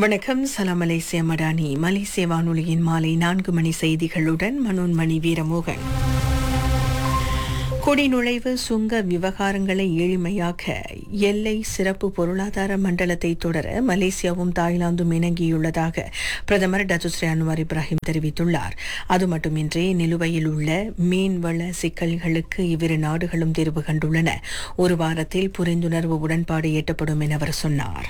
வணக்கம் சலாம் மலேசிய மடானி மலேசிய வானொலியின் மாலை நான்கு மணி செய்திகளுடன் மனோன்மணி வீரமோகன் குடிநுழைவு சுங்க விவகாரங்களை எளிமையாக்க எல்லை சிறப்பு பொருளாதார மண்டலத்தை தொடர மலேசியாவும் தாய்லாந்தும் இணங்கியுள்ளதாக பிரதமர் டத்துஸ்ரீ அன்வார் இப்ராஹிம் தெரிவித்துள்ளார் அது மட்டுமின்றி நிலுவையில் உள்ள மீன்வள சிக்கல்களுக்கு இவ்விரு நாடுகளும் தீர்வு கண்டுள்ளன ஒரு வாரத்தில் புரிந்துணர்வு உடன்பாடு எட்டப்படும் என அவர் சொன்னார்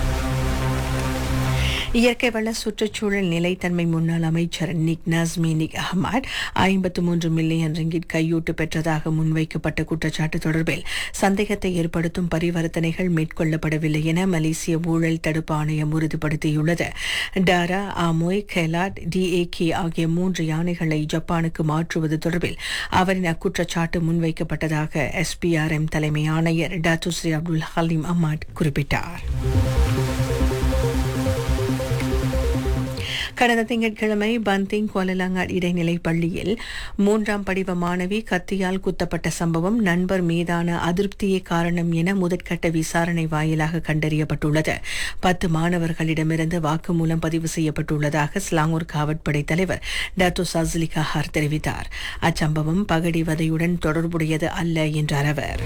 இயற்கை வள சுற்றுச்சூழல் நிலைத்தன்மை முன்னாள் அமைச்சர் நிக் நஸ்மி நிக் அஹ்மத் ஐம்பத்து மூன்று மில்லியன் ரிங்கிட் கையூட்டு பெற்றதாக முன்வைக்கப்பட்ட குற்றச்சாட்டு தொடர்பில் சந்தேகத்தை ஏற்படுத்தும் பரிவர்த்தனைகள் மேற்கொள்ளப்படவில்லை என மலேசிய ஊழல் தடுப்பு ஆணையம் உறுதிப்படுத்தியுள்ளது டாரா ஆமோய் கெலாட் டிஏகே ஆகிய மூன்று யானைகளை ஜப்பானுக்கு மாற்றுவது தொடர்பில் அவரின் அக்குற்றச்சாட்டு முன்வைக்கப்பட்டதாக எஸ்பிஆர்எம் தலைமை ஆணையர் டாத்துஸ்ரீ அப்துல் ஹலீம் அஹ்மத் குறிப்பிட்டார் கடந்த திங்கட்கிழமை பந்திங் கோலலாங்காட் இடைநிலை பள்ளியில் மூன்றாம் படிவ மாணவி கத்தியால் குத்தப்பட்ட சம்பவம் நண்பர் மீதான அதிருப்தியே காரணம் என முதற்கட்ட விசாரணை வாயிலாக கண்டறியப்பட்டுள்ளது பத்து மாணவர்களிடமிருந்து வாக்குமூலம் பதிவு செய்யப்பட்டுள்ளதாக ஸ்லாங்கூர் காவற்படை தலைவர் டாத்தோ சஸ்லிகா ஹார் தெரிவித்தார் அச்சம்பவம் பகடிவதையுடன் தொடர்புடையது அல்ல என்றார் அவர்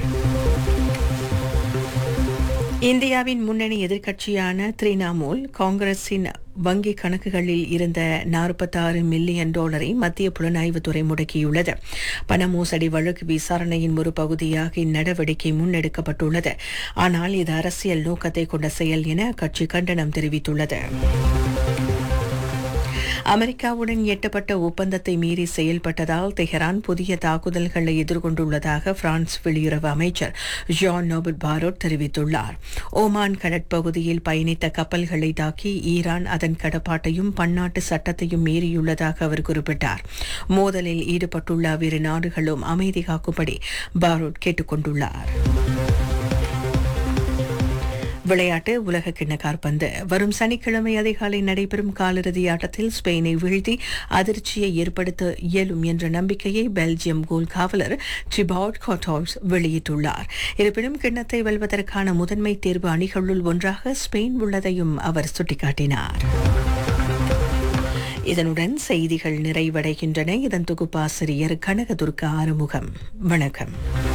இந்தியாவின் முன்னணி எதிர்க்கட்சியான திரிணாமுல் காங்கிரசின் வங்கி கணக்குகளில் இருந்த நாற்பத்தாறு மில்லியன் டாலரை மத்திய புலனாய்வுத்துறை முடக்கியுள்ளது பண மோசடி வழக்கு விசாரணையின் ஒரு பகுதியாக இந்நடவடிக்கை முன்னெடுக்கப்பட்டுள்ளது ஆனால் இது அரசியல் நோக்கத்தை கொண்ட செயல் என அக்கட்சி கண்டனம் தெரிவித்துள்ளது அமெரிக்காவுடன் எட்டப்பட்ட ஒப்பந்தத்தை மீறி செயல்பட்டதால் தெஹரான் புதிய தாக்குதல்களை எதிர்கொண்டுள்ளதாக பிரான்ஸ் வெளியுறவு அமைச்சர் ஜான் நோபல் பாரோட் தெரிவித்துள்ளார் ஓமான் கடற்பகுதியில் பயணித்த கப்பல்களை தாக்கி ஈரான் அதன் கடப்பாட்டையும் பன்னாட்டு சட்டத்தையும் மீறியுள்ளதாக அவர் குறிப்பிட்டார் மோதலில் ஈடுபட்டுள்ள அவ்விரு நாடுகளும் அமைதி காக்கும்படி பாரோட் கேட்டுக் கொண்டுள்ளார் விளையாட்டு உலக கிண்ண காற்பந்து வரும் சனிக்கிழமை அதிகாலை நடைபெறும் காலிறுதி ஆட்டத்தில் ஸ்பெயினை வீழ்த்தி அதிர்ச்சியை ஏற்படுத்த இயலும் என்ற நம்பிக்கையை பெல்ஜியம் கோல் காவலர் டிபாட் கோட்டால்ஸ் வெளியிட்டுள்ளார் இருப்பினும் கிண்ணத்தை வெல்வதற்கான முதன்மை தேர்வு அணிகளுள் ஒன்றாக ஸ்பெயின் உள்ளதையும் அவர் சுட்டிக்காட்டினார் இதனுடன் செய்திகள் நிறைவடைகின்றன இதன் தொகுப்பாசிரியர் கனகதுர்கா ஆறுமுகம் வணக்கம்